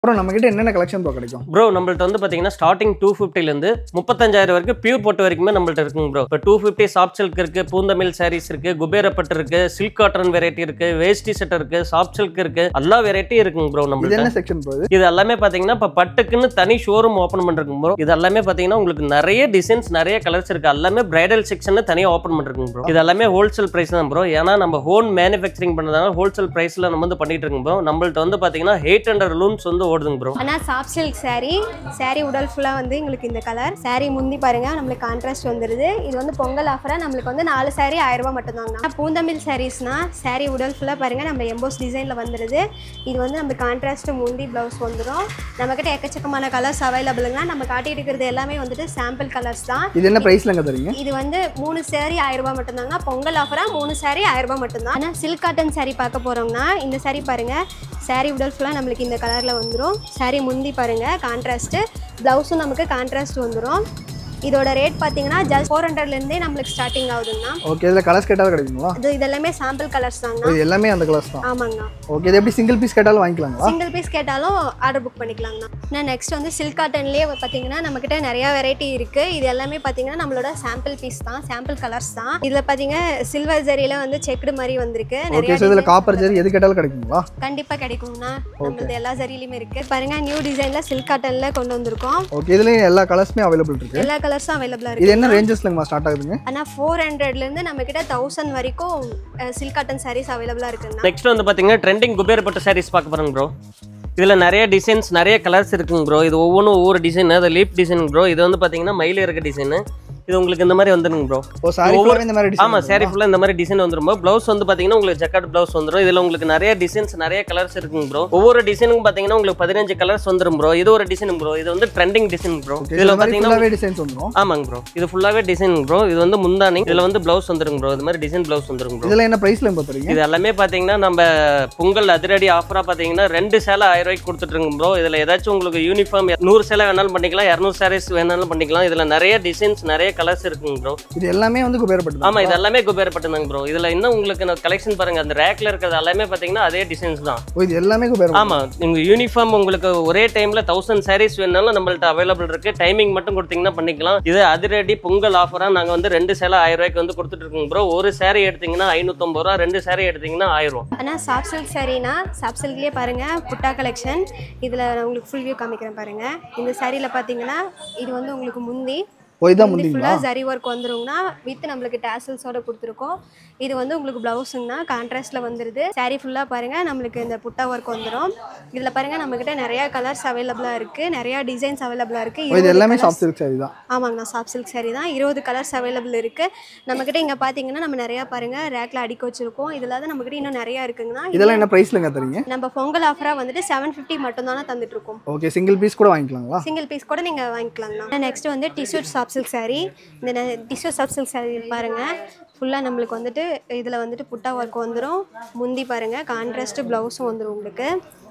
அப்புறம் நம்ம கிட்ட என்னென்ன கலெக்ஷன் ப்ரோ கிடைக்கும் ப்ரோ நம்மள்ட்ட வந்து பார்த்தீங்கன்னா ஸ்டார்டிங் டூ ஃபிஃப்டிலேருந்து முப்பத்தஞ்சாயிரம் வரைக்கும் பியூர் பொட்டு வரைக்குமே நம்மள்ட்ட இருக்குங்க ப்ரோ இப்போ டூ ஃபிஃப்டி சாஃப்ட் சில்க் இருக்கு பூந்தமிழ் சாரீஸ் இருக்கு குபேரப்பட்டு இருக்கு சில்க் காட்டன் வெரைட்டி இருக்கு வேஷ்டி செட் இருக்கு சாஃப்ட் சில்க் இருக்கு எல்லா வெரைட்டியும் இருக்குங்க ப்ரோ இது நம்மள்ட்ட என்ன செக்ஷன் ப்ரோ இது இது எல்லாமே பார்த்தீங்கன்னா இப்போ பட்டுக்குன்னு தனி ஷோரூம் ஓப்பன் பண்ணிருக்குங்க ப்ரோ இது எல்லாமே பார்த்தீங்கன்னா உங்களுக்கு நிறைய டிசைன்ஸ் நிறைய கலர்ஸ் இருக்கு எல்லாமே பிரைடல் செக்ஷன் தனியாக ஓப்பன் பண்ணிருக்குங்க ப்ரோ இது எல்லாமே ஹோல்சேல் பிரைஸ் தான் ப்ரோ ஏன்னா நம்ம ஹோம் மேனுஃபேக்சரிங் பண்ணதால ஹோல்சேல் பிரைஸ்ல நம்ம வந்து பண்ணிட்டு இருக்கோம் ப்ரோ நம்மள்ட்ட வந்து பார்த்தீங்கன்னா எயிட் ஹண்ட்ரட் லூம்ஸ் வந்து ஓடுதுங்க ப்ரோ ஆனால் சாஃப்ட் சில்க் saree saree உடல் ஃபுல்லாக வந்து எங்களுக்கு இந்த கலர் saree முந்தி பாருங்க நம்மளுக்கு கான்ட்ராஸ்ட் வந்துடுது இது வந்து பொங்கல் ஆஃபராக நம்மளுக்கு வந்து நாலு saree ஆயிரம் ரூபாய் மட்டும்தாங்கண்ணா பூந்தமிழ் சாரீஸ்னா saree உடல் ஃபுல்லாக பாருங்க நம்ம எம்போஸ் டிசைனில் வந்துடுது இது வந்து நம்ம கான்ட்ராஸ்ட் முந்தி ப்ளவுஸ் வந்துடும் நம்மக்கிட்ட எக்கச்சக்கமான கலர்ஸ் அவைலபிளுங்க நம்ம காட்டிட்டு இருக்கிறது எல்லாமே வந்துட்டு சாம்பிள் கலர்ஸ் தான் இது என்ன ப்ரைஸ்லங்க தரீங்க இது வந்து மூணு சேரீ ஆயிரம் ரூபாய் மட்டும்தாங்க பொங்கல் ஆஃபராக மூணு சேரீ ஆயிரம் ரூபாய் மட்டும்தான் ஆனால் சில்க் காட்டன் saree பார்க்க போகிறோம்னா இந்த saree பாருங்க saree உடல் ஃபுல்லாக நம்மளுக்கு இந்த கலரில் வந்துடும் saree முந்தி பாருங்க கான்ட்ராஸ்ட்டு ப்ளவுஸும் நமக்கு கான்ட்ராஸ்ட் வந்துடும் இதோட ரேட் பார்த்தீங்கன்னா ஜஸ்ட் ஃபோர் ஹண்ட்ரட்லேருந்தே நம்மளுக்கு ஸ்டார்டிங் ஆகுதுங்கண்ணா ஓகே இதில் கலர்ஸ் கேட்டாலும் கிடைக்குங்களா இது இதெல்லாமே சாம்பிள் கலர்ஸ் தாங்கண்ணா இது எல்லாமே அந்த கலர்ஸ் தான் ஆமாங்கண்ணா ஓகே இது எப்படி சிங்கிள் பீஸ் கேட்டாலும் வாங்கிக்கலாங்களா சிங்கிள் பீஸ் கேட்டாலும் ஆர்டர் புக் பண்ணிக்கலாங்கண்ணா நான் நெக்ஸ்ட் வந்து சில்க் காட்டன்லேயே பார்த்தீங்கன்னா நம்மக்கிட்ட நிறையா வெரைட்டி இருக்குது இது எல்லாமே பார்த்தீங்கன்னா நம்மளோட சாம்பிள் பீஸ் தான் சாம்பிள் கலர்ஸ் தான் இதில் பார்த்தீங்க சில்வர் ஜரியில் வந்து செக்குடு மாதிரி வந்திருக்கு ஓகே நிறைய ஸோ இதில் காப்பர் ஜெரி எது கேட்டாலும் கிடைக்குங்களா கண்டிப்பாக கிடைக்கும்ண்ணா நம்மளது எல்லா ஜரியிலுமே இருக்குது பாருங்க நியூ டிசைனில் சில்க் காட்டனில் கொண்டு வந்திருக்கோம் ஓகே இதுலேயும் எல்லா கலர்ஸுமே அவைலபிள் இருக்கு எல்லா கலர்ஸும் அவைலபிளாக இது இருக்குது என்ன ரேஞ்சஸ்லங்கம்மா ஸ்டார்ட் ஆகுதுங்க ஆனால் ஃபோர் ஹண்ட்ரட்லேருந்து நம்மக்கிட்ட தௌசண்ட் வரைக்கும் சில்க் காட்டன் சாரீஸ் அவைலபிளாக இருக்குங்கண்ணா நெக்ஸ்ட் வந்து பார்த்தீங்கன்னா ட்ரெண்டிங் குபேரப்பட்ட சாரீஸ் பார்க்க போகிறோங்க ப்ரோ இதில் நிறைய டிசைன்ஸ் நிறைய கலர்ஸ் இருக்குங்க ப்ரோ இது ஒவ்வொன்றும் ஒவ்வொரு டிசைன் அது லீப் டிசைன் ப்ரோ இது வந்து பார்த்தீங்கன்னா மயில இருக்க டிசைனு இது உங்களுக்கு இந்த மாதிரி வந்துருங்க ப்ரோ ஓ சாரி ஒவ்வொரு- இந்த மாதிரி design ஆமா இருக்குங்களா? சாரி ஃபுல்லா இந்த மாதிரி டிசைன் வந்துரும் ப்ளவுஸ் வந்து பாத்தீங்கன்னா உங்களுக்கு ஜக்காட் ப்ளவுஸ் வந்துரும் இதுல உங்களுக்கு நிறைய டிசைன்ஸ் நிறைய கலர்ஸ் இருக்குங்க ப்ரோ ஒவ்வொரு டிசைனுக்கும் பாத்தீங்கன்னா உங்களுக்கு பதினஞ்சு கலர்ஸ் வந்துரும் ப்ரோ இது ஒரு டிசைன் ப்ரோ இது வந்து ட்ரெண்டிங் டிசைன் ப்ரோ Okay, இதுல இந்த மாதிரி பாத்தீங்கன்னா ஃபுல்லாகவே டிசைன்ஸ் வந்துடும் ஆமாங்க ப்ரோ இது ஃபுல்லாவே டிசைன் ப்ரோ இது வந்து முந்தானி இதுல வந்து ப்ளவுஸ் வந்துருங்க ப்ரோ இது மாதிரி டிசைன் ப்ளவுஸ் வந்துருங்க ப்ரோ இதில் என்ன ப்ரைஸில் இப்போ தரீங்க இது எல்லாமே பாத்தீங்கன்னா நம்ம பொங்கல் அதிரடி ஆஃபரா பாத்தீங்கன்னா ரெண்டு சேலை ஆயிரம் ரூபாய்க்கு கொடுத்துட்ருங்க ப்ரோ இதுல ஏதாச்சும் உங்களுக்கு யூனிஃபார்ம் நூறு சேலை வேணாலும் பண்ணிக்கலாம் இரநூறு சாரீஸ் வேணாலும் பண்ணிக்கலாம் இதுல நிறைய டிசைன்ஸ் நிறைய கலர்ஸ் இருக்குங்க ப்ரோ இது எல்லாமே வந்து குபேரப்பட்டு ஆமா இது எல்லாமே குபேரப்பட்டதாங்க ப்ரோ இதுல இன்னும் உங்களுக்கு கலெக்ஷன் பாருங்க அந்த ரேக்ல இருக்கிறது எல்லாமே பாத்தீங்கன்னா அதே டிசைன்ஸ் தான் ஓ இது எல்லாமே குபேரம் ஆமா உங்க யூனிஃபார்ம் உங்களுக்கு ஒரே டைம்ல தௌசண்ட் சாரீஸ் வேணாலும் நம்மள்ட்ட அவைலபிள் இருக்கு டைமிங் மட்டும் கொடுத்தீங்கன்னா பண்ணிக்கலாம் இது அதிரடி பொங்கல் ஆஃபரா நாங்க வந்து ரெண்டு சேலை ஆயிரம் ரூபாய்க்கு வந்து கொடுத்துட்டு இருக்கோம் ப்ரோ ஒரு saree எடுத்தீங்கன்னா ஐநூத்தம்பது ரூபா ரெண்டு saree எடுத்தீங்கன்னா ஆயிரம் ரூபா ஆனால் சாஃப்ட் சில்க் சாரீனா சாஃப்ட் சில்க்லேயே பாருங்கள் புட்டா கலெக்ஷன் இதில் நான் உங்களுக்கு ஃபுல் வியூ காமிக்கிறேன் பாருங்கள் இந்த சாரியில் பார்த்தீங்கன்னா இது வந்து உங்களுக்கு முந்தி ஓ இதான் முந்திங்களா ஃபுல்லாக ஜரி ஒர்க் வந்துருங்கண்ணா வித் நம்மளுக்கு டேசல்ஸோட கொடுத்துருக்கோம் இது வந்து உங்களுக்கு ப்ளவுஸுங்கண்ணா கான்ட்ராஸ்ட்டில் வந்துடுது saree ஃபுல்லாக பாருங்கள் நம்மளுக்கு இந்த புட்டா ஒர்க் வந்துடும் இதில் பாருங்கள் நம்மக்கிட்ட நிறையா கலர்ஸ் அவைலபிளாக இருக்குது நிறையா டிசைன்ஸ் அவைலபிளாக ஓ இருக்குது இது எல்லாமே சாஃப்ட் சில்க் சாரி தான் ஆமாங்கண்ணா சாஃப்ட் சில்க் saree தான் இருபது கலர்ஸ் அவைலபிள் இருக்குது நம்மக்கிட்ட இங்கே பார்த்தீங்கன்னா நம்ம நிறையா பாருங்கள் ரேக்கில் அடிக்க வச்சுருக்கோம் இதில் தான் நம்மக்கிட்ட இன்னும் நிறையா இருக்குங்கண்ணா இதெல்லாம் என்ன ப்ரைஸ்லங்க தரீங்க நம்ம பொங்கல் ஆஃபராக வந்துட்டு செவன் ஃபிஃப்டி மட்டும் தானே தந்துட்டு இருக்கோம் ஓகே சிங்கிள் பீஸ் கூட வாங்கிக்கலாங்களா சிங்கிள் பீஸ் கூட நீங்கள் வாங்கிக்கலாங்கண்ணா நெக்ஸ்ட் வந்து டிஷ்யூ சாஃப்ட் சில்க் saree இந்த டிஷ்யூ சாஃப்ட் சில்க் saree பாருங்கள் ஃபுல்லாக நம்மளுக்கு வந்துட்டு இதில் வந்துட்டு புட்டா ஒர்க் வந்துடும் முந்தி பாருங்கள் கான்ட்ராஸ்ட் ப்ளவுஸும் வந்துடும் உங்களுக்கு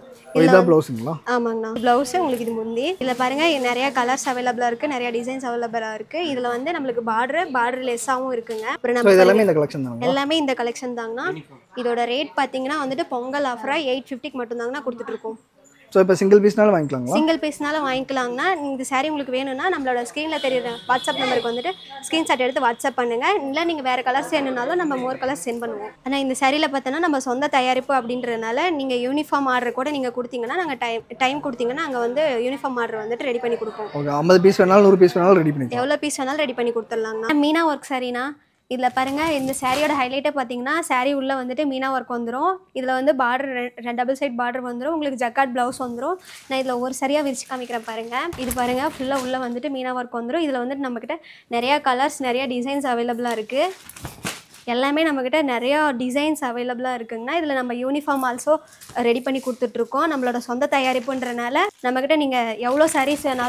ஓ இதான் ப்ளவுஸுங்களா ஆமாங்கண்ணா ப்ளவுஸு உங்களுக்கு இது முந்தி இதில் பாருங்கள் நிறைய கலர்ஸ் அவைலபிளாக இருக்குது நிறைய டிசைன்ஸ் அவைலபிளாக இருக்குது இதில் வந்து நம்மளுக்கு பார்டர் பார்டர் லெஸ்ஸாகவும் இருக்குங்க அப்புறம் ஸோ நம்ம இது எல்லாமே இந்த கலெக்ஷன் தாங்களா எல்லாமே இந்த கலெக்ஷன் தாங்கண்ணா இதோட ரேட் பார்த்தீங்கன்னா வந்துட்டு பொங்கல் ஆஃபராக எயிட் ஃபிஃப்டிக்கு மட்டும்தாங்கண்ணா கொடுத்துட்ருக்கோம் ஸோ இப்போ சிங்கிள் பீஸ்னாலும் வாங்கிக்கலாங்களா சிங்கிள் பீஸ்னால வாங்கிக்கலாங்கண்ணா இந்த saree உங்களுக்கு வேணும்னா நம்மளோட ஸ்க்ரீனில் தெரியுற வாட்ஸ்அப் நம்பருக்கு வந்துட்டு ஸ்க்ரீன்ஷாட் எடுத்து வாட்ஸ்அப் பண்ணுங்கள் இல்லை நீங்கள் வேறு கலர்ஸ் வேணும்னாலும் நம்ம மோர் கலர்ஸ் சென்ட் பண்ணுவோம் ஆனால் இந்த சாரியில் பார்த்தோன்னா நம்ம சொந்த தயாரிப்பு அப்படின்றதுனால நீங்கள் யூனிஃபார்ம் ஆர்டர் கூட நீங்கள் கொடுத்தீங்கன்னா நாங்கள் டைம் டைம் கொடுத்தீங்கன்னா நாங்கள் வந்து யூனிஃபார்ம் ஆர்டர் வந்துட்டு ரெடி பண்ணி கொடுப்போம் ஓகே ஐம்பது பீஸ் வேணாலும் நூறு பீஸ் வேணாலும் ரெடி பண்ணிக்கலாம் எவ்வளோ பீஸ் வேணாலும் ரெடி பண்ணி கொடுத்துடலாங்கண்ணா மீனா ஒர்க் சாரீனா இதில் பாருங்கள் இந்த சாரியோட ஹைலைட்டே பார்த்தீங்கன்னா saree உள்ளே வந்துட்டு மீனா ஒர்க் வந்துடும் இதில் வந்து பார்டர் ரெண்டு டபுள் சைட் பார்டர் வந்துடும் உங்களுக்கு ஜக்காட் ப்ளவுஸ் வந்துடும் நான் இதில் ஒரு சரியாக விரிச்சு காமிக்கிறேன் பாருங்கள் இது பாருங்கள் ஃபுல்லாக உள்ளே வந்துட்டு மீனா ஒர்க் வந்துடும் இதில் வந்துட்டு நம்மக்கிட்ட நிறையா கலர்ஸ் நிறையா டிசைன்ஸ் அவைலபிளாக இருக்குது எல்லாமே நம்மக்கிட்ட நிறையா டிசைன்ஸ் அவைலபிளாக இருக்குங்கண்ணா இதில் நம்ம யூனிஃபார்ம் ஆல்சோ ரெடி பண்ணி கொடுத்துட்ருக்கோம் நம்மளோட சொந்த தயாரிப்புன்றனால நம்மக்கிட்ட நீங்கள் எவ்வளோ sarees வேணாலும்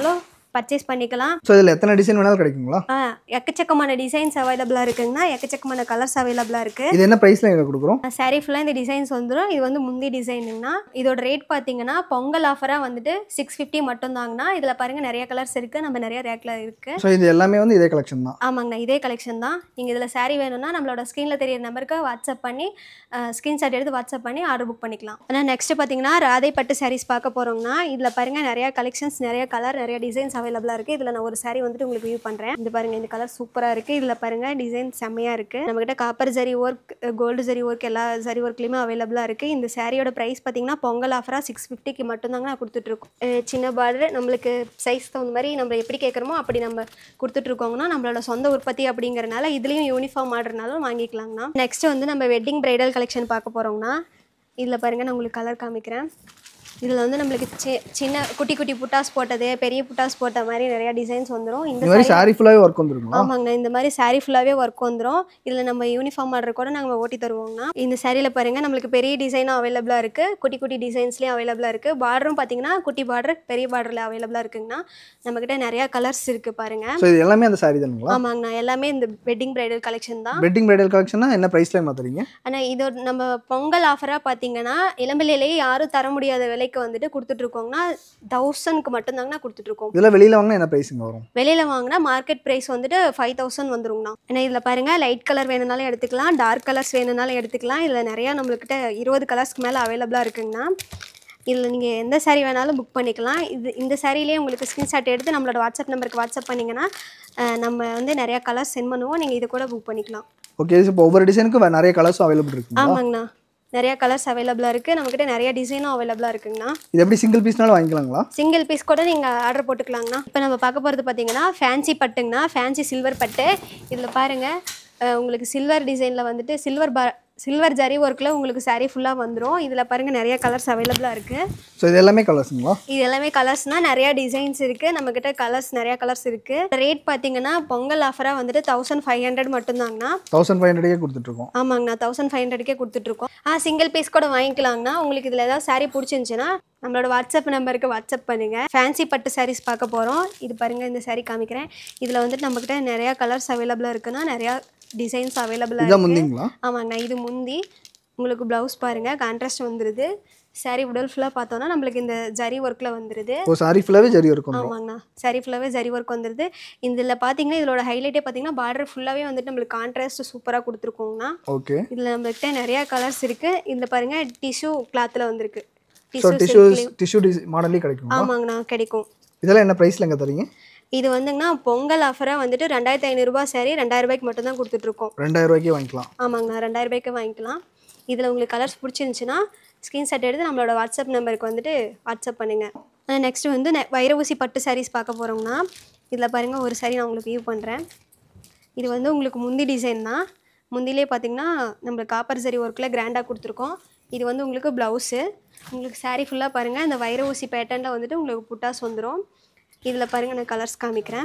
பர்ச்சேஸ் பண்ணிக்கலாம் ஸோ இதில் எத்தனை டிசைன் வேணாலும் கிடைக்குங்களா ஆ எக்கச்சக்கமான டிசைன்ஸ் அவைலபிளாக இருக்குங்கண்ணா எக்கச்சக்கமான கலர்ஸ் அவைலபிளாக இருக்குது இது என்ன ப்ரைஸில் எங்கே கொடுக்குறோம் சாரீ ஃபுல்லாக இந்த டிசைன்ஸ் வந்துடும் இது வந்து முந்தி டிசைனுங்கண்ணா இதோட ரேட் பார்த்தீங்கன்னா பொங்கல் ஆஃபராக வந்துட்டு சிக்ஸ் ஃபிஃப்டி மட்டும்தாங்கண்ணா இதில் பாருங்கள் நிறைய கலர்ஸ் இருக்குது நம்ம நிறைய ரேக்கில் இருக்குது ஸோ இது எல்லாமே வந்து இதே கலெக்ஷன் தான் ஆமாங்கண்ணா இதே கலெக்ஷன் தான் நீங்கள் இதில் saree வேணும்னா நம்மளோட ஸ்க்ரீனில் தெரியிற நம்பருக்கு வாட்ஸ்அப் பண்ணி ஸ்க்ரீன்ஷாட் எடுத்து வாட்ஸ்அப் பண்ணி ஆர்டர் புக் பண்ணிக்கலாம் ஆனால் நெக்ஸ்ட் பார்த்தீங்கன்னா ராதை பட்டு sarees பார்க்க போகிறோம்னா இதில் பாருங்கள் நிறைய கலெக்ஷன்ஸ் நிறைய கலர் நிறைய டிசைன்ஸ் அவைலபிளாக இருக்குது இதில் நான் ஒரு saree வந்துட்டு உங்களுக்கு வியூ பண்ணுறேன் இது பாருங்கள் இந்த கலர் சூப்பராக இருக்குது இதில் பாருங்கள் டிசைன் செம்மையாக இருக்குது நம்மக்கிட்ட காப்பர் ஜரி ஒர்க் கோல்டு ஜரி ஒர்க் எல்லா ஜரி ஒர்க்லேயுமே அவைலபிளாக இருக்குது இந்த சாரியோட ப்ரைஸ் பார்த்தீங்கன்னா பொங்கல் ஆஃபராக சிக்ஸ் ஃபிஃப்டிக்கு மட்டும்தாங்க நான் கொடுத்துட்ருக்கோம் அஹ் சின்ன பார்டர் நம்மளுக்கு சைஸ் தகுந்த மாதிரி நம்ம எப்படி கேட்குறோமோ அப்படி நம்ம கொடுத்துட்ருக்கோங்கன்னா நம்மளோட சொந்த உற்பத்தி அப்படிங்கறனால இதுலேயும் யூனிஃபார்ம் ஆர்டர்னாலும் வாங்கிக்கலாங்கண்ணா நெக்ஸ்ட் வந்து நம்ம வெட்டிங் பிரைடல் கலெக்ஷன் பார்க்க போகிறோம்னா இதில் பாருங்கள் நான் உங்களுக்கு கலர் காமிக்கிறேன் இதில் வந்து நம்மளுக்கு சி சின்ன குட்டி குட்டி புட்டாஸ் போட்டது பெரிய புட்டாஸ் போட்ட மாதிரி நிறைய டிசைன்ஸ் வந்துடும் இந்த இந்த மாதிரி சாரி ஃபுல்லாகவே ஒர்க் வந்துருங்களா ஆமாங்க இந்த மாதிரி saree ஃபுல்லாகவே ஒர்க் வந்துடும் இதில் நம்ம யூனிஃபார்ம் ஆர்டர் கூட நாங்கள் ஓட்டி தருவோங்கண்ணா இந்த சாரியில் பாருங்கள் நம்மளுக்கு பெரிய டிசைனும் அவைலபிளாக இருக்குது குட்டி குட்டி டிசைன்ஸ்லேயும் அவைலபிளாக இருக்குது பார்டரும் பார்த்தீங்கன்னா குட்டி பார்டர் பெரிய பார்டரில் அவைலபிளாக இருக்குங்கண்ணா நம்மக்கிட்ட நிறையா கலர்ஸ் இருக்குது பாருங்கள் ஸோ இது எல்லாமே அந்த சாரி தானுங்களா ஆமாங்கண்ணா எல்லாமே இந்த வெட்டிங் பிரைடல் கலெக்ஷன் தான் வெட்டிங் பிரைடல் கலெக்ஷனா என்ன ப்ரைஸில் மாற்றுறீங்க ஆனால் இதோட நம்ம பொங்கல் ஆஃபராக பார்த்தீங்கன்னா இளம்பிள்ளையிலேயே யாரும் தர முடியாத விலைக்கு வந்துட்டு கொடுத்துட்ருக்கோங்கன்னா தௌசண்ட்க்கு மட்டும்தாங்கண்ணா கொடுத்துட்ருக்கோம் இதெல்லாம் வெளியில் வாங்கினா என்ன ப்ரைஸுங்க வரும் வெளியில் வாங்கினா மார்க்கெட் ப்ரைஸ் வந்துட்டு ஃபைவ் தௌசண்ட் வந்துருங்கண்ணா ஏன்னா இதில் பாருங்கள் லைட் கலர் வேணும்னாலும் எடுத்துக்கலாம் டார்க் கலர்ஸ் வேணும்னாலும் எடுத்துக்கலாம் இதில் நிறையா நம்மளுக்கிட்ட இருபது கலர்ஸ்க்கு மேலே அவைலபிளாக இருக்குங்கண்ணா இதில் நீங்கள் எந்த saree வேணாலும் புக் பண்ணிக்கலாம் இது இந்த சாரிலேயே உங்களுக்கு ஸ்க்ரீன்ஷாட் எடுத்து நம்மளோட வாட்ஸ்அப் நம்பருக்கு வாட்ஸ்அப் பண்ணிங்கன்னா அஹ், நம்ம வந்து நிறையா கலர்ஸ் சென்ட் பண்ணுவோம் நீங்கள் இது கூட புக் பண்ணிக்கலாம் ஓகே இப்போ ஒவ்வொரு டிசைனுக்கும் நிறைய கலர்ஸும் அவைலபிள் இருக்குங்களா ஆமாங்கண்ணா நிறையா கலர்ஸ் அவைலபிளாக இருக்குது நம்மக்கிட்ட நிறைய டிசைனும் அவைலபிளாக இருக்குங்கண்ணா இது எப்படி சிங்கிள் பீஸ்னாலும் வாங்கிக்கலாங்களா சிங்கிள் பீஸ் கூட நீங்கள் ஆர்டர் போட்டுக்கலாங்கண்ணா இப்போ நம்ம பார்க்க போகிறது பார்த்தீங்கன்னா ஃபேன்சி பட்டுங்கண்ணா ஃபேன்சி சில்வர் பட்டு இதில் பாருங்கள் அஹ் உங்களுக்கு சில்வர் டிசைனில் வந்துட்டு சில்வர் பா சில்வர் ஜரி ஒர்க்கில் உங்களுக்கு saree ஃபுல்லாக வந்துடும் இதில் பாருங்கள் நிறைய கலர்ஸ் அவைலபிளாக இருக்குது ஸோ இது எல்லாமே கலர்ஸுங்களா இது எல்லாமே கலர்ஸ்னால் நிறையா டிசைன்ஸ் இருக்குது நம்மக்கிட்ட கலர்ஸ் நிறையா கலர்ஸ் இருக்குது ரேட் பார்த்தீங்கன்னா பொங்கல் ஆஃபராக வந்துட்டு தௌசண்ட் ஃபைவ் ஹண்ட்ரட் மட்டும்தாங்கண்ணா தௌசண்ட் ஃபைவ் ஹண்ட்ரடே கொடுத்துட்ருக்கோம் ஆமாங்கண்ணா தௌசண்ட் ஃபைவ் ஹண்ட்ரட்கே கொடுத்துட்ருக்கோம் ஆ சிங்கிள் பீஸ் கூட வாங்கிக்கலாங்கண்ணா உங்களுக்கு இதில் ஏதாவது saree பிடிச்சிருந்துச்சுன்னா நம்மளோட வாட்ஸ்அப் நம்பருக்கு வாட்ஸ்அப் பண்ணுங்கள் ஃபேன்சி பட்டு sarees பார்க்க போகிறோம் இது பாருங்கள் இந்த saree காமிக்கிறேன் இதில் வந்துட்டு நம்மக்கிட்ட நிறையா கலர்ஸ் அவைலபிளாக இருக்குன்னா நிறையா டிசைன்ஸ் அவைலபிளாக இதான் முந்திங்களா ஆமாங்கண்ணா இது முந்தி உங்களுக்கு ப்ளவுஸ் பாருங்கள் கான்ட்ராஸ்ட் வந்துடுது saree உடல் ஃபுல்லாக பார்த்தோன்னா நம்மளுக்கு இந்த ஜரி ஒர்க்கில் வந்துடுது ஓ சாரி ஃபுல்லாகவே ஜரி இருக்கும் ஆமாங்கண்ணா saree ஃபுல்லாகவே ஜரி ஒர்க் வந்துடுது இதில் பார்த்தீங்கன்னா இதோட ஹைலைட்டே பார்த்தீங்கன்னா பார்டர் ஃபுல்லாகவே வந்துட்டு நம்மளுக்கு கான்ட்ராஸ்ட் சூப்பராக கொடுத்துருக்கோங்கண்ணா ஓகே இதில் நம்மகிட்ட நிறையா கலர்ஸ் இருக்குது இதில் பாருங்கள் டிஷ்யூ கிளாத்தில் வந்திருக்கு ஸோ டிஷ்யூ டிஷ்யூ டிஷ்யூ டிஸ் மாடலே கிடைக்குங்களா ஆமாங்கண்ணா கிடைக்கும் இதெல்லாம் என்ன ப்ரைஸில் எங்கே தரீங்க இது வந்துங்கண்ணா பொங்கல் ஆஃபராக வந்துட்டு ரெண்டாயிரத்தி ஐநூறுரூபா சரி ரெண்டாயிரம் ரூபாய்க்கு மட்டும்தான் கொடுத்துட்ருக்கோம் ரெண்டாயிரம் ரூபாய்க்கே வாங்கிக்கலாம் ஆமாங்கண்ணா ரெண்டாயிரம் ரூபாய்க்கு வாங்கிக்கலாம் இதில் உங்களுக்கு கலர்ஸ் பிடிச்சிருந்துச்சுன்னா ஸ்க்ரீன்ஷாட் எடுத்து நம்மளோட வாட்ஸ்அப் நம்பருக்கு வந்துட்டு வாட்ஸ்அப் பண்ணுங்கள் நெக்ஸ்ட் வந்து நெ- வைர ஊசி பட்டு சாரீஸ் பார்க்க போகிறோம்னா இதில் பாருங்கள் ஒரு saree நான் உங்களுக்கு வியூ பண்ணுறேன் இது வந்து உங்களுக்கு முந்தி டிசைன் தான் முந்திலே பார்த்தீங்கன்னா நம்மளுக்கு காப்பர் சரி ஒர்க்கில் கிராண்டாக கொடுத்துருக்கோம் இது வந்து உங்களுக்கு ப்ளவுஸு உங்களுக்கு saree ஃபுல்லாக பாருங்கள் இந்த வைர ஊசி பேட்டர்னில் வந்துட்டு உங்களுக்கு புட்டாஸ் வந்துடும் இதில் பாருங்கள் நான் கலர்ஸ் காமிக்கிறேன்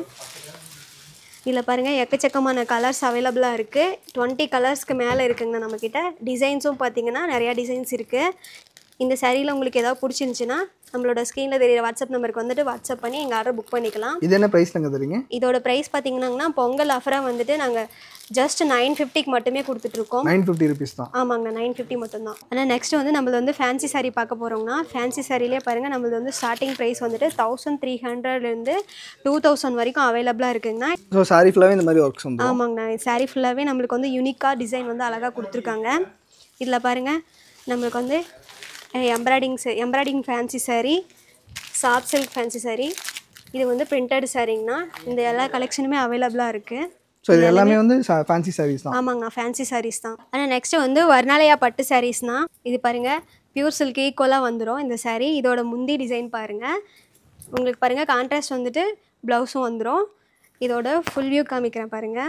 இதில் பாருங்கள் எக்கச்சக்கமான கலர்ஸ் அவைலபிளாக இருக்குது டுவெண்ட்டி கலர்ஸ்க்கு மேலே இருக்குங்கண்ணா நம்மக்கிட்ட டிசைன்ஸும் பார்த்தீங்கன்னா நிறையா டிசைன்ஸ் இருக்குது இந்த சாரியில் உங்களுக்கு ஏதாவது பிடிச்சிருந்துச்சுன்னா நம்மளோட ஸ்க்ரீனில் தெரியிற வாட்ஸ்அப் நம்பருக்கு வந்துட்டு வாட்ஸ்அப் பண்ணி எங்கள் ஆர்டர் புக் பண்ணிக்கலாம் இது என்ன ப்ரைஸில் எங்கே தரீங்க இதோட ப்ரைஸ் பார்த்தீங்கன்னா பொங்கல் ஆஃபராக வந்துட்டு நாங்கள் ஜஸ்ட் நைன் ஃபிஃப்டிக்கு மட்டுமே கொடுத்துட்ருக்கோம் நைன் ஃபிஃப்டி ருபீஸ் தான் ஆமாங்கண்ணா நைன் ஃபிஃப்டி மட்டும்தான் ஆனால் நெக்ஸ்ட் வந்து நம்மளது வந்து ஃபேன்சி saree பார்க்க போகிறோம்னா ஃபேன்சி சாரிலே பாருங்கள் நம்மளது வந்து ஸ்டார்டிங் ப்ரைஸ் வந்துட்டு தௌசண்ட் த்ரீ ஹண்ட்ரட்லேருந்து டூ தௌசண்ட் வரைக்கும் அவைலபிளாக இருக்குங்கண்ணா ஸோ சாரி ஃபுல்லாகவே இந்த மாதிரி ஒர்க்ஸ் வந்துடும் ஆமாங்கண்ணா saree ஃபுல்லாகவே நம்மளுக்கு வந்து யூனிக்காக டிசைன் வந்து அழகாக கொடுத்துருக்காங்க இதில் பாருங்கள் நம்மளுக்கு வந்து embroidering embroidering fancy saree soft silk fancy saree இது வந்து பிரிண்டட் சாரீங்கண்ணா இந்த எல்லா கலெக்ஷனுமே அவைலபிளாக இருக்குது ஸோ இது எல்லாமே வந்து ஃபேன்சி சாரீஸ் தான் ஆமாங்கண்ணா ஃபேன்சி sarees தான் ஆனால் நெக்ஸ்ட்டு வந்து வர்ணாலயா பட்டு சாரீஸ்னா இது பாருங்கள் பியூர் சில்க் ஈக்குவலாக வந்துடும் இந்த saree இதோட முந்தி டிசைன் பாருங்கள் உங்களுக்கு பாருங்கள் கான்ட்ராஸ்ட் வந்துட்டு ப்ளவுஸும் வந்துடும் இதோட ஃபுல் வியூ காமிக்கிறேன் பாருங்கள்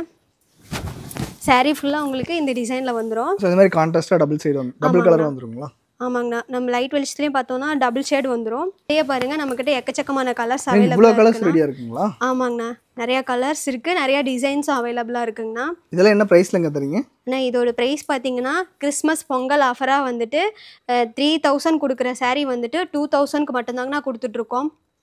saree ஃபுல்லாக உங்களுக்கு இந்த டிசைனில் வந்துடும் ஸோ இந்த மாதிரி கான்ட்ராஸ்ட்டாக டபுள் சைடு வந்து டபுள் கலர் வந்துருங்களா ஆமாங்கண்ணா நம்ம லைட் வெளிச்சத்துலேயும் பார்த்தோம்னா டபுள் ஷேட் வந்துடும் இதே பாருங்கள் நம்மக்கிட்ட எக்கச்சக்கமான கலர்ஸ் இவ்வளோ அவைலபிளாக கலர்ஸ் ரெடியாக இருக்குங்களா ஆமாங்கண்ணா நிறையா கலர்ஸ் இருக்குது நிறையா டிசைன்ஸும் அவைலபிளாக இருக்குங்கண்ணா இதெல்லாம் என்ன ப்ரைஸில் எங்கே தரீங்க ஆனால் இதோட ப்ரைஸ் பார்த்தீங்கன்னா கிறிஸ்மஸ் பொங்கல் ஆஃபராக வந்துட்டு த்ரீ தௌசண்ட் கொடுக்குற saree வந்துட்டு டூ தௌசண்ட்க்கு மட்டும்தாங்கண்ணா கொடுத்துட்ருக்கோம்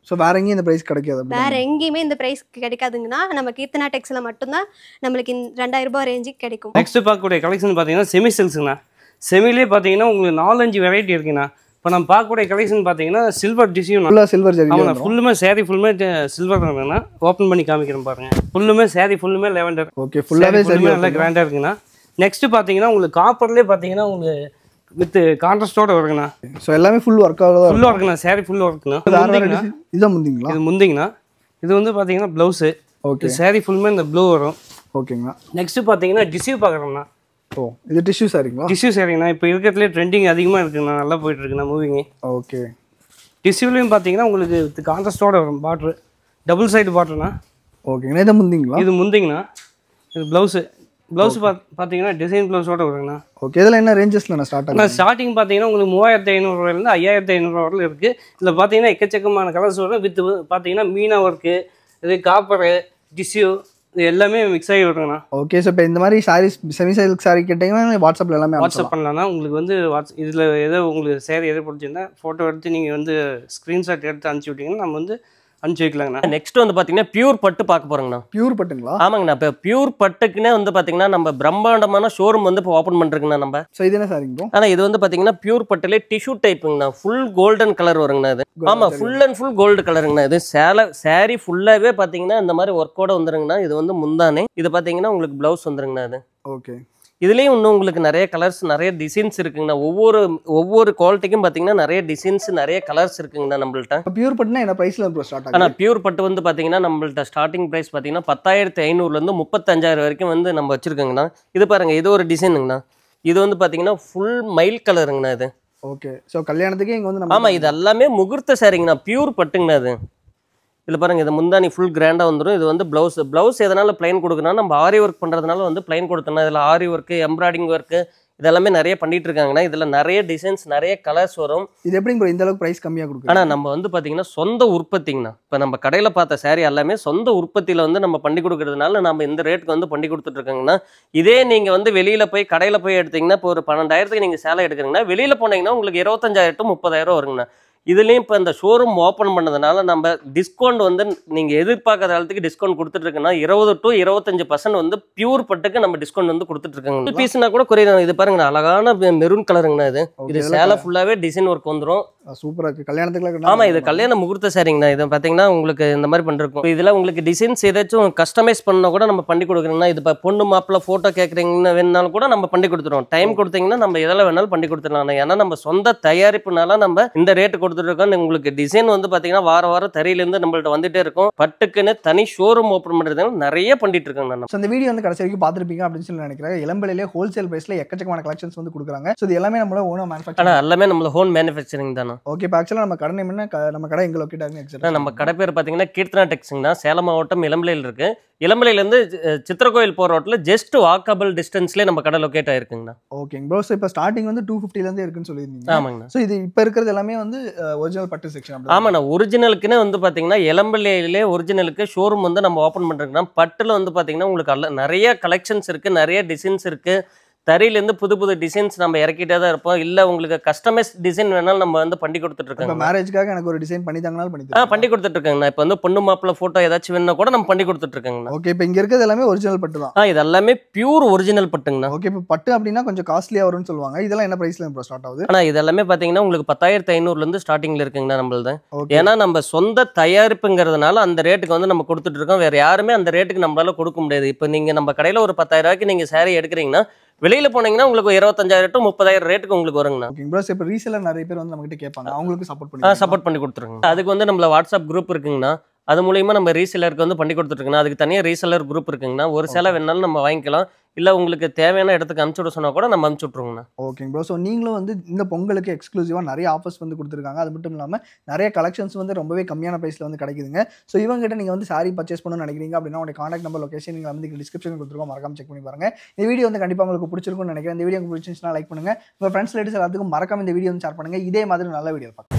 ஸோ வேற எங்கேயும் இந்த ப்ரைஸ் கிடைக்காது அப்படி வேற எங்கேயுமே இந்த ப்ரைஸ் கிடைக்காதுங்கன்னா நம்ம கீர்த்தனா டெக்ஸ்ல மட்டும்தான் நம்மளுக்கு இந்த ரெண்டாயிரம் ரூபாய் ரேஞ்சுக்கு கிடைக்கும் நெக்ஸ்ட் பார்க்கக்கூடிய கலெக்ஷன் பார்த்தீங்கன்னா செமி சில்க்ஸ்ண்ணா செமிலே பார்த்தீங்கன்னா உங்களுக்கு நாலஞ்சு வெரைட்டி இருக்குண்ணா இப்போ நம்ம பார்க்கக்கூடிய கலெக்ஷன் பார்த்தீங்கன்னா சில்வர் டிஷ்யூண்ணா ஃபுல்லாக சில்வர் ஜெரி ஆமாண்ணா ஃபுல்லுமே சேரீ ஃபுல்லுமே சில்வர் தாங்கண்ணா ஓப்பன் பண்ணி காமிக்கிறேன் பாருங்க ஃபுல்லுமே சேரீ ஃபுல்லுமே லெவண்டர் ஓகே ஃபுல்லாகவே சரி ஃபுல்லுமே நல்லா கிராண்டாக இருக்குண்ணா நெக்ஸ்ட் பார்த்தீங்கன்னா உங்களுக்கு காப்பர்லேயே பார்த்தீங்கன்னா உங்களுக்கு வித் கான்ட்ராஸ்டோட வருங்கண்ணா ஸோ எல்லாமே ஃபுல் ஒர்க் ஆகுதா ஃபுல்லாக இருக்குண்ணா சேரீ ஃபுல்லாக இருக்குண்ணா வேற வேற முந்திங்கண்ணா. டிசைன் இதான் முந்திங்களா இது முந்திங்கண்ணா இது வந்து பார்த்தீங்கன்னா ப்ளவுஸு ஓகே சேரீ ஃபுல்லுமே இந்த ப்ளூ வரும் ஓகேங்கண்ணா நெக்ஸ்ட் பார்த்தீங்கன்னா டிஷ்யூ பார்க்குறோம்ண்ணா ஓ இது டிஷ்யூ சாரிங்களா டிஷ்யூ சேரீங்கண்ணா இப்போ இருக்கிறதுலே ட்ரெண்டிங் அதிகமாக இருக்குண்ணா நல்லா போயிட்டு இருக்குண்ணா மூவிங்க ஓகே டிஷ்யூலையும் பார்த்தீங்கன்னா உங்களுக்கு வித் கான்ட்ராஸ்டோட வரும் பாட்ரு டபுள் சைடு பாட்ருண்ணா ஓகேங்கண்ணா இதை முந்திங்களா இது முந்திங்கண்ணா இது ப்ளவுஸு ப்ளவுஸ் பார்த்தீங்கன்னா டிசைன் ப்ளவுஸோட வருங்கண்ணா ஓகே இதில் என்ன ரேஞ்சஸில் நான் ஸ்டார்ட் ஆனால் ஆகுது ஸ்டார்டிங் பார்த்தீங்கன்னா உங்களுக்கு மூவாயிரத்தி ஐநூறுரூவாயிலேருந்து ஐயாயிரத்தி ஐநூறுரூவா வரலும் இருக்குது இதில் பார்த்தீங்கன்னா எக்கச்சக்கமான கலர்ஸ் வரும் வித் பார்த்தீங்கன்னா மீனா ஒர்க்கு இது காப்பரு டிஷ்யூ இது எல்லாமே மிக்ஸ் ஆகி வருங்கண்ணா ஓகே ஸோ இப்போ இந்த மாதிரி சாரீஸ் செமி சில்க் சாரி கேட்டிங்கன்னா வாட்ஸ்அப்பில் எல்லாமே வாட்ஸ்அப் பண்ணலாம்னா உங்களுக்கு வந்து வாட்ஸ் இதில் ஏதோ உங்களுக்கு சேரீ எது பிடிச்சிருந்தா ஃபோட்டோ எடுத்து நீங்கள் வந்து ஸ்க்ரீன்ஷாட் எடுத்து அனுப்பிச்சி விட்டீங்கன்னா நம்ம வந்து அனுப்பிச்சி வைக்கலாங்கண்ணா நெக்ஸ்ட் வந்து பார்த்தீங்கன்னா பியூர் பட்டு பார்க்க போகிறோங்கண்ணா பியூர் பட்டுங்களா ஆமாங்கண்ணா இப்போ பியூர் பட்டுக்குன்னே வந்து பார்த்தீங்கன்னா நம்ம பிரம்மாண்டமான ஷோரூம் வந்து இப்போ ஓப்பன் பண்ணுறதுங்கண்ணா நம்ம ஸோ இது என்ன சாரிங்க ப்ரோ ஆனால் இது வந்து பார்த்தீங்கன்னா பியூர் பட்டுலே டிஷ்யூ டைப்புங்கண்ணா ஃபுல் கோல்டன் கலர் வருங்கண்ணா இது ஆமாம் ஃபுல் அண்ட் ஃபுல் கோல்டு கலருங்கண்ணா இது சேலை saree ஃபுல்லாகவே பார்த்தீங்கன்னா இந்த மாதிரி ஒர்க்கோட வந்துருங்கண்ணா இது வந்து முந்தானே இது பார்த்தீங்கன்னா உங்களுக்கு ப்ளவுஸ் வந்துருங்கண்ணா இது ஓகே இதுலேயும் இன்னும் உங்களுக்கு நிறைய கலர்ஸ் நிறைய டிசைன்ஸ் இருக்குங்கண்ணா ஒவ்வொரு ஒவ்வொரு குவாலிட்டிக்கும் பார்த்தீங்கன்னா நிறைய டிசைன்ஸ் நிறைய கலர்ஸ் இருக்குங்கண்ணா நம்மள்ட்ட இப்போ பியூர் பட்டுனா என்ன ப்ரைஸில் ப்ரோ ஸ்டார்ட் ஆகுது ஆனால் பியூர் பட்டு வந்து பார்த்தீங்கன்னா நம்மள்ட்ட ஸ்டார்டிங் ப்ரைஸ் பார்த்தீங்கன்னா பத்தாயிரத்தி ஐநூறுலேருந்து முப்பத்தஞ்சாயிரம் வரைக்கும் வந்து நம்ம வச்சுருக்கோங்கண்ணா இது பாருங்கள் இது ஒரு டிசைனுங்கண்ணா இது வந்து பார்த்தீங்கன்னா ஃபுல் மைல் கலருங்கண்ணா இது ஓகே ஸோ கல்யாணத்துக்கு இங்கே வந்து நம்ம ஆமாம் இது எல்லாமே முகூர்த்த சாரிங்கண்ணா பியூர் பட்டுங்கண்ணா இது இதில் பாருங்க இது முந்தானி ஃபுல் கிராண்டாக வந்துடும் இது வந்து ப்ளவுஸ் ப்ளவுஸ் எதனால் ப்ளைன் கொடுக்கணும் நம்ம ஆரி ஒர்க் பண்ணுறதுனால வந்து ப்ளைன் கொடுத்தோம்னா இதில் ஆரி ஒர்க்கு எம்ப்ராய்டிங் ஒர்க்கு இதெல்லாமே நிறைய பண்ணிட்டு இருக்காங்கண்ணா இதில் நிறைய டிசைன்ஸ் நிறைய கலர்ஸ் வரும் இது எப்படிங்க ப்ரோ இந்த அளவுக்கு ப்ரைஸ் கம்மியாக கொடுக்குறோம் ஆனால் நம்ம வந்து பார்த்தீங்கன்னா சொந்த உற்பத்திங்கண்ணா இப்போ நம்ம கடையில் பார்த்த saree எல்லாமே சொந்த உற்பத்தியில் வந்து நம்ம பண்ணி கொடுக்கறதுனால நம்ம இந்த ரேட்டுக்கு வந்து பண்ணி கொடுத்துட்ருக்கோங்கண்ணா இதே நீங்கள் வந்து வெளியில் போய் கடையில் போய் எடுத்தீங்கன்னா இப்போ ஒரு பன்னெண்டாயிரத்துக்கு நீங்கள் சேலை எடுக்கிறீங்கன்னா வெளியில் போனீங்கன்னா உங்களுக்கு இருபத்தஞ்சாயிரம் டு முப்பதாயிரம் வருங்கண்ணா இதுலேயும் இப்போ இந்த ஷோரூம் ஓப்பன் பண்ணதுனால நம்ம டிஸ்கவுண்ட் வந்து நீங்கள் எதிர்பார்க்காத காலத்துக்கு டிஸ்கவுண்ட் கொடுத்துட்ருக்குன்னா இருபது டு இருபத்தஞ்சு பர்சன்ட் வந்து பியூர் பட்டுக்கு நம்ம டிஸ்கவுண்ட் வந்து கொடுத்துட்ருக்காங்க பீஸ்னா கூட குறைய இது பாருங்கண்ணா அழகான மெரூன் கலருங்கண்ணா இது இது சேலை ஃபுல்லாகவே டிசைன் ஒர்க் வந்துடும் சூப்பராக இருக்குது கல்யாணத்துக்குலாம் ஆமா இது கல்யாண முகூர்த்த சாரிங்கண்ணா இது பாத்தீங்கன்னா உங்களுக்கு இந்த மாதிரி பண்ணிருக்கோம் இதுல உங்களுக்கு டிசைன்ஸ் ஏதாச்சும் கஸ்டமைஸ் பண்ணா கூட நம்ம பண்ணி கொடுக்குறோம்னா இது இப்போ பொண்ணு மாப்பிள்ள போட்டோ கேட்குறீங்கன்னு வேணாலும் கூட நம்ம பண்ணி கொடுத்துருவோம் டைம் கொடுத்தீங்கன்னா நம்ம எதில் வேணாலும் பண்ணி கொடுத்துடலாம் ஏன்னா நம்ம சொந்த தயாரிப்புனால நம்ம இந்த ரேட்டு கொடுத்துருக்கோம் உங்களுக்கு டிசைன் வந்து பாத்தீங்கன்னா வார வாரம் தறியிலேருந்து நம்மள்ட்ட வந்துட்டே இருக்கும் பட்டுக்குன்னு தனி ஷோரூம் ஓப்பன் பண்றதுனால நிறைய பண்ணிட்டு இருக்கோம் நான் ஸோ இந்த வீடியோ வந்து கடைசி வரைக்கும் பார்த்துருப்பீங்க அப்படின்னு சொல்லி நினைக்கிறேன் இளம்பிலையிலே ஹோல்சேல் ப்ரைஸில் எக்கச்சக்கமான கலெக்ஷன்ஸ் வந்து கொடுக்குறாங்க ஸோ இது எல்லாமே நம்மளோட ஓனாக மேனுஃபேக்சர் ஆனா எல்லாமே நம்மள ஹோம் மேனுஃபேக்சரிங் தானே ஓகே இப்போ ஆக்சுவலாக நம்ம கடை நேம் என்ன க- நம்ம கடை எங்கே லொக்கேட் ஆகுங்க ஆனா, எக்ஸாக்ட் நம்ம கடை பேர் பார்த்தீங்கன்னா கீர்த்தனா டெக்ஸுங்கண்ணா சேலம் மாவட்டம் இளம்பிலையில் இருக்கு இளம்பிலையிலேருந்து சித்திரக்கோயில் போகிற ரோட்டில் ஜஸ்ட் வாக்கபிள் டிஸ்டன்ஸ்லேயே நம்ம கடை லொக்கேட் ஆயிருக்குங்கண்ணா ஓகேங்க ப்ரோ ஸோ இப்போ ஸ்டார்டிங் வந்து டூ ஃபிஃப்டிலேருந்து இருக்குன்னு சொல்லியிருந்தீங்க ஆமாங்கண்ணா ஸோ இது இப்போ இருக்கிறது எல்லாமே வந்து ஒரிஜினல் பட்டு செக்ஷன் ஆமாண்ணா ஒரிஜினலுக்குன்னு வந்து பார்த்தீங்கன்னா இளம்பிள்ளையிலே ஒரிஜினலுக்கு ஷோரூம் வந்து நம்ம ஓப்பன் பண்ணுறோங்கன்னா பட்டில் வந்து பார்த்தீங்கன்னா உங்களுக்கு அல்ல நிறைய கலெக்ஷன்ஸ் இருக்குது நிறைய டிசைன்ஸ் இருக்குது தறியிலேருந்து புது புது டிசைன்ஸ் நம்ம இறக்கிட்டே தான் இருப்போம் இல்லை உங்களுக்கு கஸ்டமைஸ் டிசைன் வேணாலும் நம்ம வந்து பண்ணி இப்போ கொடுத்துட்ருக்கோங்க மேரேஜ்க்காக எனக்கு ஒரு டிசைன் பண்ணி தாங்கனாலும் பண்ணி ஆ பண்ணி கொடுத்துட்ருக்கேங்கண்ணா இப்போ வந்து பொண்ணு மாப்பிள்ளை ஃபோட்டோ ஏதாச்சும் வேணும்னா கூட நம்ம பண்ணி கொடுத்துட்ருக்கோங்கண்ணா ஓகே இப்போ இங்கே இருக்கிறது எல்லாமே ஒரிஜினல் பட்டு தான் ஆ இது எல்லாமே பியூர் ஒரிஜினல் பட்டுங்கண்ணா ஓகே இப்போ பட்டு அப்படின்னா கொஞ்சம் காஸ்ட்லியாக வரும்னு சொல்லுவாங்க இதெல்லாம் என்ன ப்ரைஸில் இப்போ ஸ்டார்ட் ஆகுது ஆனால் இது எல்லாமே பார்த்தீங்கன்னா உங்களுக்கு பத்தாயிரத்து ஐநூறுலேருந்து ஸ்டார்டிங்கில் இருக்குங்கண்ணா நம்மளது ஓகே ஏன்னா நம்ம சொந்த தயாரிப்புங்கிறதுனால அந்த ரேட்டுக்கு வந்து நம்ம கொடுத்துட்டு இருக்கோம் வேற யாருமே அந்த ரேட்டுக்கு நம்மளால கொடுக்க முடியாது இப்போ நீங்க நம்ம கடையில ஒரு பத்தாயிரம் ரூபாய்க்கு நீங்க saree எடுக்கிறீங்கன்னா வெளியில போனீங்கன்னா உங்களுக்கு ஒரு இருபத்தஞ்சாயிரம் டு முப்பதாயிரம் ரேட்டுக்கு உங்களுக்கு வருங்கண்ணா ஓகே ப்ரோ இப்போ ரீசேலர் நிறைய பேர் வந்து நம்மகிட்ட கேட்பாங்க அவங்களுக்கு சப்போர்ட் ஆ பண்ணி சப்போர்ட் பண்ணி கொடுத்துருங்க அதுக்கு வந்து நம்மள வாட்ஸ்அப் குரூப் இருக்குங்கண்ணா அது மூலியமா நம்ம ரீசெலருக்கு வந்து பண்ணி கொடுத்துருக்கோங்கண்ணா அதுக்கு தனியாக ரீசெலர் குரூப் இருக்குங்கண்ணா ஒரு சேலை வேணாலும் நம்ம வாங்கிக்கலாம் இல்லை உங்களுக்கு தேவையான இடத்துக்கு அனுப்பிச்சு விட சொன்னா கூட நம்ம அனுப்பிச்சு விட்ருவோங்கண்ணா ஓகேங்க ப்ரோ ஸோ நீங்களும் வந்து இந்த பொங்கலுக்கு எக்ஸ்க்ளூசிவாக நிறைய ஆஃபர்ஸ் வந்து கொடுத்துருக்காங்க அது மட்டும் இல்லாமல் நிறைய கலெக்ஷன்ஸ் வந்து ரொம்பவே கம்மியான ப்ரைஸில் வந்து கிடைக்குதுங்க ஸோ இவங்ககிட்ட நீங்கள் வந்து சாரி பர்ச்சேஸ் பண்ணணும்னு நினைக்கிறீங்க அப்படின்னா உங்களுடைய காண்டாக்ட் நம்பர் லொகேஷன் நீங்கள் வந்து டிஸ்கிரிப்ஷன் கொடுத்துருக்கோம் மறக்காம செக் பண்ணி பாருங்க இந்த வீடியோ வந்து கண்டிப்பாக உங்களுக்கு பிடிச்சிருக்கும்னு நினைக்கிறேன் இந்த வீடியோ உங்களுக்கு பிடிச்சிருந்துச்சுன்னா லைக் பண்ணுங்க உங்கள் ஃப்ரெண்ட்ஸ் லேடிஸ் எல்லாத்துக்கும் மறக்காம இந்த வீடியோ வந்து ஷேர் பண்ணுங்க இதே மாதிரி நல்ல வீடியோ பார்க்கலாம்